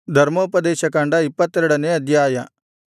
ಧರ್ಮೋಪದೇಶಕಾಂಡ ಇಪ್ಪತ್ತೆರಡನೇ ಅಧ್ಯಾಯ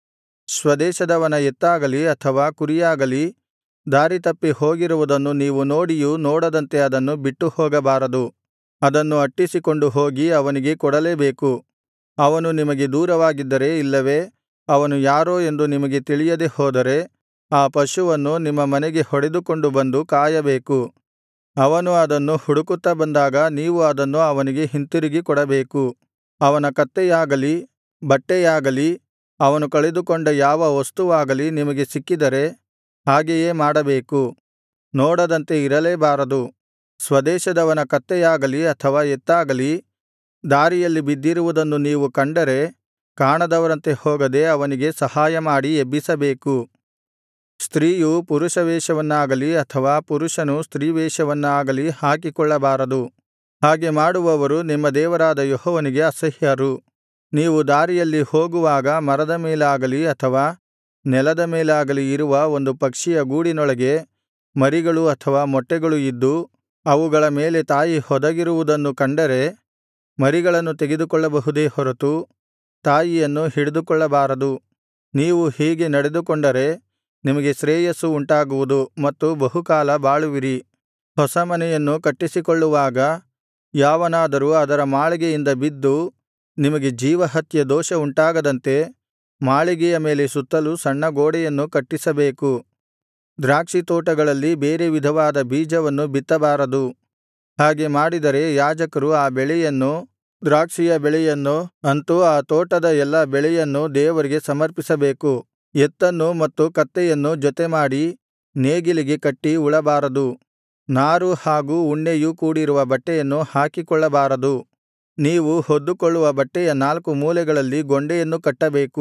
ಸ್ವದೇಶದವನ ಎತ್ತಾಗಲಿ ಅಥವಾ ಕುರಿಯಾಗಲಿ ದಾರಿತಪ್ಪಿ ಹೋಗಿರುವುದನ್ನು ನೀವು ನೋಡಿಯೂ ನೋಡದಂತೆ ಅದನ್ನು ಬಿಟ್ಟುಹೋಗಬಾರದು ಅದನ್ನು ಅಟ್ಟಿಸಿಕೊಂಡು ಹೋಗಿ ಅವನಿಗೆ ಕೊಡಲೇಬೇಕು ಅವನು ನಿಮಗೆ ದೂರವಾಗಿದ್ದರೆ ಇಲ್ಲವೇ ಅವನು ಯಾರೋ ಎಂದು ನಿಮಗೆ ತಿಳಿಯದೆ ಹೋದರೆ ಆ ಪಶುವನ್ನು ನಿಮ್ಮ ಮನೆಗೆ ಹೊಡೆದುಕೊಂಡು ಬಂದು ಕಾಯಬೇಕು ಅವನು ಅದನ್ನು ಹುಡುಕುತ್ತಾ ಬಂದಾಗ ನೀವು ಅದನ್ನು ಅವನಿಗೆ ಹಿಂತಿರುಗಿ ಕೊಡಬೇಕು ಅವನ ಕತ್ತೆಯಾಗಲಿ ಬಟ್ಟೆಯಾಗಲಿ ಅವನು ಕಳೆದುಕೊಂಡ ಯಾವ ವಸ್ತುವಾಗಲಿ ನಿಮಗೆ ಸಿಕ್ಕಿದರೆ ಹಾಗೆಯೇ ಮಾಡಬೇಕು ನೋಡದಂತೆ ಇರಲೇಬಾರದು ಸ್ವದೇಶದವನ ಕತ್ತೆಯಾಗಲಿ ಅಥವಾ ಎತ್ತಾಗಲಿ ದಾರಿಯಲ್ಲಿ ಬಿದ್ದಿರುವುದನ್ನು ನೀವು ಕಂಡರೆ ಕಾಣದವರಂತೆ ಹೋಗದೆ ಅವನಿಗೆ ಸಹಾಯಮಾಡಿ ಎಬ್ಬಿಸಬೇಕು ಸ್ತ್ರೀಯು ಪುರುಷವೇಷವನ್ನಾಗಲಿ ಅಥವಾ ಪುರುಷನು ಸ್ತ್ರೀವೇಷವನ್ನಾಗಲಿ ಹಾಕಿಕೊಳ್ಳಬಾರದು ಹಾಗೆ ಮಾಡುವವರು ನಿಮ್ಮ ದೇವರಾದ ಯೆಹೋವನಿಗೆ ಅಸಹ್ಯರು ನೀವು ದಾರಿಯಲ್ಲಿ ಹೋಗುವಾಗ ಮರದ ಮೇಲಾಗಲಿ ಅಥವಾ ನೆಲದ ಮೇಲಾಗಲಿ ಇರುವ ಒಂದು ಪಕ್ಷಿಯ ಗೂಡಿನೊಳಗೆ ಮರಿಗಳು ಅಥವಾ ಮೊಟ್ಟೆಗಳು ಇದ್ದು ಅವುಗಳ ಮೇಲೆ ತಾಯಿ ಹೊದಗಿರುವುದನ್ನು ಕಂಡರೆ ಮರಿಗಳನ್ನು ತೆಗೆದುಕೊಳ್ಳಬಹುದೇ ಹೊರತು ತಾಯಿಯನ್ನು ಹಿಡಿದುಕೊಳ್ಳಬಾರದು ನೀವು ಹೀಗೆ ನಡೆದುಕೊಂಡರೆ ನಿಮಗೆ ಶ್ರೇಯಸ್ಸು ಉಂಟಾಗುವುದು ಮತ್ತು ಬಹುಕಾಲ ಬಾಳುವಿರಿ ಹೊಸ ಮನೆಯನ್ನು ಕಟ್ಟಿಸಿಕೊಳ್ಳುವಾಗ ಯಾವನಾದರೂ ಅದರ ಮಾಳಿಗೆಯಿಂದ ಬಿದ್ದು ನಿಮಗೆ ಜೀವಹತ್ಯೆ ದೋಷ ಉಂಟಾಗದಂತೆ ಮಾಳಿಗೆಯ ಮೇಲೆ ಸುತ್ತಲೂ ಸಣ್ಣ ಗೋಡೆಯನ್ನು ಕಟ್ಟಿಸಬೇಕು ದ್ರಾಕ್ಷಿತೋಟಗಳಲ್ಲಿ ಬೇರೆ ವಿಧವಾದ ಬೀಜವನ್ನು ಬಿತ್ತಬಾರದು ಹಾಗೆ ಮಾಡಿದರೆ ಯಾಜಕರು ಆ ಬೆಳೆಯನ್ನು ದ್ರಾಕ್ಷಿಯ ಬೆಳೆಯನ್ನು ಅಂತೂ ಆ ತೋಟದ ಎಲ್ಲಾ ಬೆಳೆಯನ್ನು ದೇವರಿಗೆ ಸಮರ್ಪಿಸಬೇಕು ಎತ್ತನ್ನು ಮತ್ತು ಕತ್ತೆಯನ್ನು ಜೊತೆಮಾಡಿ ನೇಗಿಲಿಗೆ ಕಟ್ಟಿ ಉಳಬಾರದು ನಾರು ಹಾಗೂ ಉಣ್ಣೆಯೂ ಕೂಡಿರುವ ಬಟ್ಟೆಯನ್ನು ಹಾಕಿಕೊಳ್ಳಬಾರದು ನೀವು ಹೊದ್ದುಕೊಳ್ಳುವ ಬಟ್ಟೆಯ ನಾಲ್ಕು ಮೂಲೆಗಳಲ್ಲಿ ಗೊಂಡೆಯನ್ನು ಕಟ್ಟಬೇಕು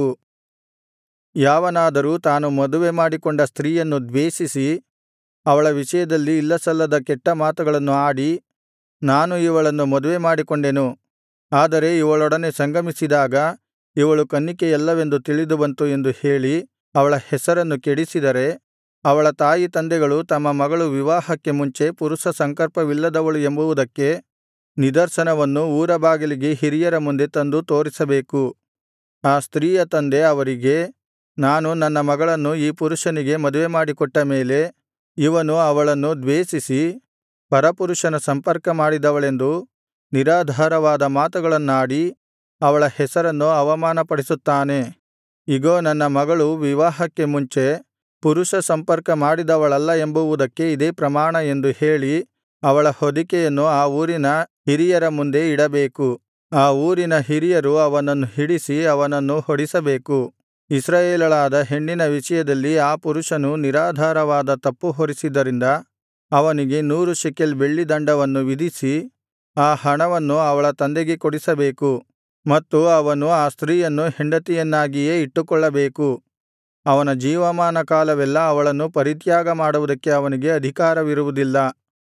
ಯಾವನಾದರೂ ತಾನು ಮದುವೆ ಮಾಡಿಕೊಂಡ ಸ್ತ್ರೀಯನ್ನು ದ್ವೇಷಿಸಿ ಅವಳ ವಿಷಯದಲ್ಲಿ ಇಲ್ಲಸಲ್ಲದ ಕೆಟ್ಟ ಮಾತುಗಳನ್ನು ಆಡಿ ನಾನು ಇವಳನ್ನು ಮದುವೆ ಮಾಡಿಕೊಂಡೆನು ಆದರೆ ಇವಳೊಡನೆ ಸಂಗಮಿಸಿದಾಗ ಇವಳು ಕನ್ನಿಕೆಯಲ್ಲವೆಂದು ತಿಳಿದುಬಂತು ಎಂದು ಹೇಳಿ ಅವಳ ಹೆಸರನ್ನು ಕೆಡಿಸಿದರೆ ಅವಳ ತಾಯಿತಂದೆಗಳು ತಮ್ಮ ಮಗಳು ವಿವಾಹಕ್ಕೆ ಮುಂಚೆ ಪುರುಷ ಸಂಕಲ್ಪವಿಲ್ಲದವಳು ಎಂಬುವುದಕ್ಕೆ ನಿದರ್ಶನವನ್ನು ಊರ ಬಾಗಿಲಿಗೆ ಹಿರಿಯರ ಮುಂದೆ ತಂದು ತೋರಿಸಬೇಕು ಆ ಸ್ತ್ರೀಯ ತಂದೆ ಅವರಿಗೆ ನಾನು ನನ್ನ ಮಗಳನ್ನು ಈ ಪುರುಷನಿಗೆ ಮದುವೆ ಮಾಡಿಕೊಟ್ಟ ಮೇಲೆ ಇವನು ಅವಳನ್ನು ದ್ವೇಷಿಸಿ ಪರಪುರುಷನ ಸಂಪರ್ಕ ಮಾಡಿದವಳೆಂದು ನಿರಾಧಾರವಾದ ಮಾತುಗಳನ್ನಾಡಿ ಅವಳ ಹೆಸರನ್ನು ಅವಮಾನಪಡಿಸುತ್ತಾನೆ ಇಗೋ ನನ್ನ ಮಗಳು ವಿವಾಹಕ್ಕೆ ಮುಂಚೆ ಪುರುಷ ಸಂಪರ್ಕ ಮಾಡಿದವಳಲ್ಲ ಎಂಬುವುದಕ್ಕೆ ಇದೇ ಪ್ರಮಾಣ ಎಂದು ಹೇಳಿ ಅವಳ ಹೊದಿಕೆಯನ್ನು ಆ ಊರಿನ ಹಿರಿಯರ ಮುಂದೆ ಇಡಬೇಕು ಆ ಊರಿನ ಹಿರಿಯರು ಅವನನ್ನು ಹಿಡಿಸಿ ಅವನನ್ನು ಹೊಡಿಸಬೇಕು ಇಸ್ರಾಯೇಲಳಾದ ಹೆಣ್ಣಿನ ವಿಷಯದಲ್ಲಿ ಆ ಪುರುಷನು ನಿರಾಧಾರವಾದ ತಪ್ಪು ಹೊರಿಸಿದ್ದರಿಂದ ಅವನಿಗೆ ನೂರು ಶೆಕೆಲ್ ಬೆಳ್ಳಿದಂಡವನ್ನು ವಿಧಿಸಿ ಆ ಹಣವನ್ನು ಅವಳ ತಂದೆಗೆ ಕೊಡಿಸಬೇಕು ಮತ್ತು ಅವನು ಆ ಸ್ತ್ರೀಯನ್ನು ಹೆಂಡತಿಯನ್ನಾಗಿಯೇ ಇಟ್ಟುಕೊಳ್ಳಬೇಕು ಅವನ ಜೀವಮಾನ ಕಾಲವೆಲ್ಲಾ ಅವಳನ್ನು ಪರಿತ್ಯಾಗ ಮಾಡುವುದಕ್ಕೆ ಅವನಿಗೆ ಅಧಿಕಾರವಿರುವುದಿಲ್ಲ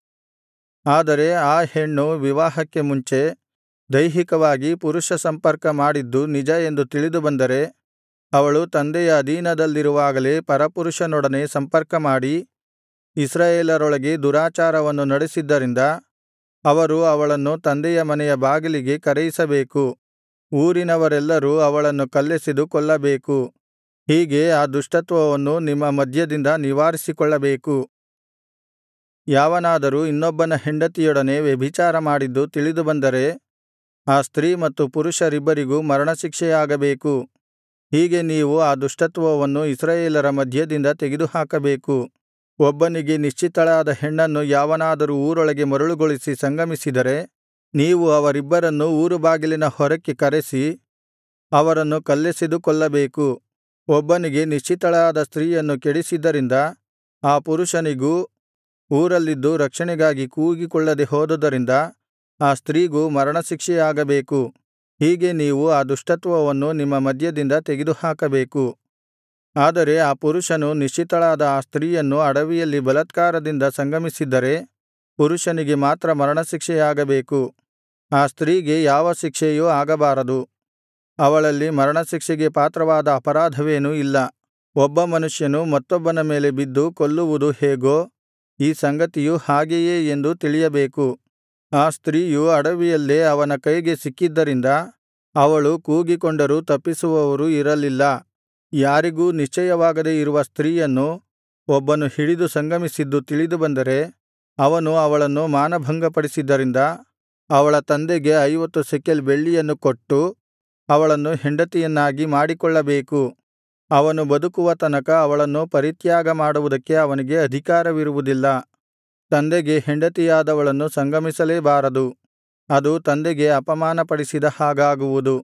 ಆದರೆ ಆ ಹೆಣ್ಣು ವಿವಾಹಕ್ಕೆ ಮುಂಚೆ ದೈಹಿಕವಾಗಿ ಪುರುಷ ಸಂಪರ್ಕ ಮಾಡಿದ್ದು ನಿಜ ಎಂದು ತಿಳಿದುಬಂದರೆ ಅವಳು ತಂದೆಯ ಅಧೀನದಲ್ಲಿರುವಾಗಲೇ ಪರಪುರುಷನೊಡನೆ ಸಂಪರ್ಕಮಾಡಿ ಇಸ್ರಾಯೇಲರೊಳಗೆ ದುರಾಚಾರವನ್ನು ನಡೆಸಿದ್ದರಿಂದ ಅವರು ಅವಳನ್ನು ತಂದೆಯ ಮನೆಯ ಬಾಗಿಲಿಗೆ ಕರೆಯಿಸಬೇಕು ಊರಿನವರೆಲ್ಲರೂ ಅವಳನ್ನು ಕಲ್ಲೆಸೆದು ಕೊಲ್ಲಬೇಕು ಹೀಗೆ ಆ ದುಷ್ಟತ್ವವನ್ನು ನಿಮ್ಮ ಮಧ್ಯದಿಂದ ನಿವಾರಿಸಿಕೊಳ್ಳಬೇಕು ಯಾವನಾದರೂ ಇನ್ನೊಬ್ಬನ ಹೆಂಡತಿಯೊಡನೆ ವ್ಯಭಿಚಾರ ಮಾಡಿದ್ದು ತಿಳಿದುಬಂದರೆ ಆ ಸ್ತ್ರೀ ಮತ್ತು ಪುರುಷರಿಬ್ಬರಿಗೂ ಮರಣಶಿಕ್ಷೆಯಾಗಬೇಕು ಹೀಗೆ ನೀವು ಆ ದುಷ್ಟತ್ವವನ್ನು ಇಸ್ರಾಯೇಲರ ಮಧ್ಯದಿಂದ ತೆಗೆದುಹಾಕಬೇಕು ಒಬ್ಬನಿಗೆ ನಿಶ್ಚಿತಳಾದ ಹೆಣ್ಣನ್ನು ಯಾವನಾದರೂ ಊರೊಳಗೆ ಮರುಳುಗೊಳಿಸಿ ಸಂಗಮಿಸಿದರೆ ನೀವು ಅವರಿಬ್ಬರನ್ನೂ ಊರುಬಾಗಿಲಿನ ಹೊರಕ್ಕೆ ಕರೆಸಿ ಅವರನ್ನು ಕಲ್ಲೆಸೆದು ಕೊಲ್ಲಬೇಕು ಒಬ್ಬನಿಗೆ ನಿಶ್ಚಿತಳಾದ ಸ್ತ್ರೀಯನ್ನು ಕೆಡಿಸಿದ್ದರಿಂದ ಆ ಪುರುಷನಿಗೂ ಊರಲ್ಲಿದ್ದು ರಕ್ಷಣೆಗಾಗಿ ಕೂಗಿಕೊಳ್ಳದೆ ಹೋದುದರಿಂದ ಆ ಸ್ತ್ರೀಗೂ ಮರಣಶಿಕ್ಷೆಯಾಗಬೇಕು ಹೀಗೆ ನೀವು ಆ ದುಷ್ಟತ್ವವನ್ನು ನಿಮ್ಮ ಮಧ್ಯದಿಂದ ತೆಗೆದುಹಾಕಬೇಕು ಆದರೆ ಆ ಪುರುಷನು ನಿಶ್ಚಿತಳಾದ ಆ ಸ್ತ್ರೀಯನ್ನು ಅಡವಿಯಲ್ಲಿ ಬಲಾತ್ಕಾರದಿಂದ ಸಂಗಮಿಸಿದ್ದರೆ ಪುರುಷನಿಗೆ ಮಾತ್ರ ಮರಣಶಿಕ್ಷೆಯಾಗಬೇಕು ಆ ಸ್ತ್ರೀಗೆ ಯಾವ ಶಿಕ್ಷೆಯೂ ಆಗಬಾರದು ಅವಳಲ್ಲಿ ಮರಣಶಿಕ್ಷೆಗೆ ಪಾತ್ರವಾದ ಅಪರಾಧವೇನೂ ಇಲ್ಲ ಒಬ್ಬ ಮನುಷ್ಯನು ಮತ್ತೊಬ್ಬನ ಮೇಲೆ ಬಿದ್ದು ಕೊಲ್ಲುವುದು ಹೇಗೋ ಈ ಸಂಗತಿಯು ಹಾಗೆಯೇ ಎಂದು ತಿಳಿಯಬೇಕು ಆ ಸ್ತ್ರೀಯು ಅಡವಿಯಲ್ಲೇ ಅವನ ಕೈಗೆ ಸಿಕ್ಕಿದ್ದರಿಂದ ಅವಳು ಕೂಗಿಕೊಂಡರೂ ತಪ್ಪಿಸುವವರು ಇರಲಿಲ್ಲ ಯಾರಿಗೂ ನಿಶ್ಚಯವಾಗದೆ ಇರುವ ಸ್ತ್ರೀಯನ್ನು ಒಬ್ಬನು ಹಿಡಿದು ಸಂಗಮಿಸಿದ್ದು ತಿಳಿದುಬಂದರೆ ಅವನು ಅವಳನ್ನು ಮಾನಭಂಗಪಡಿಸಿದ್ದರಿಂದ ಅವಳ ತಂದೆಗೆ ಐವತ್ತು ಶೆಕೆಲ್ ಬೆಳ್ಳಿಯನ್ನು ಕೊಟ್ಟು ಅವಳನ್ನು ಹೆಂಡತಿಯನ್ನಾಗಿ ಮಾಡಿಕೊಳ್ಳಬೇಕು ಅವನು ಬದುಕುವ ತನಕ ಅವಳನ್ನು ಪರಿತ್ಯಾಗ ಮಾಡುವುದಕ್ಕೆ ಅವನಿಗೆ ಅಧಿಕಾರವಿರುವುದಿಲ್ಲ ತಂದೆಗೆ ಹೆಂಡತಿಯಾದವಳನ್ನು ಸಂಗಮಿಸಲೇಬಾರದು ಅದು ತಂದೆಗೆ ಅಪಮಾನಪಡಿಸಿದ ಹಾಗಾಗುವುದು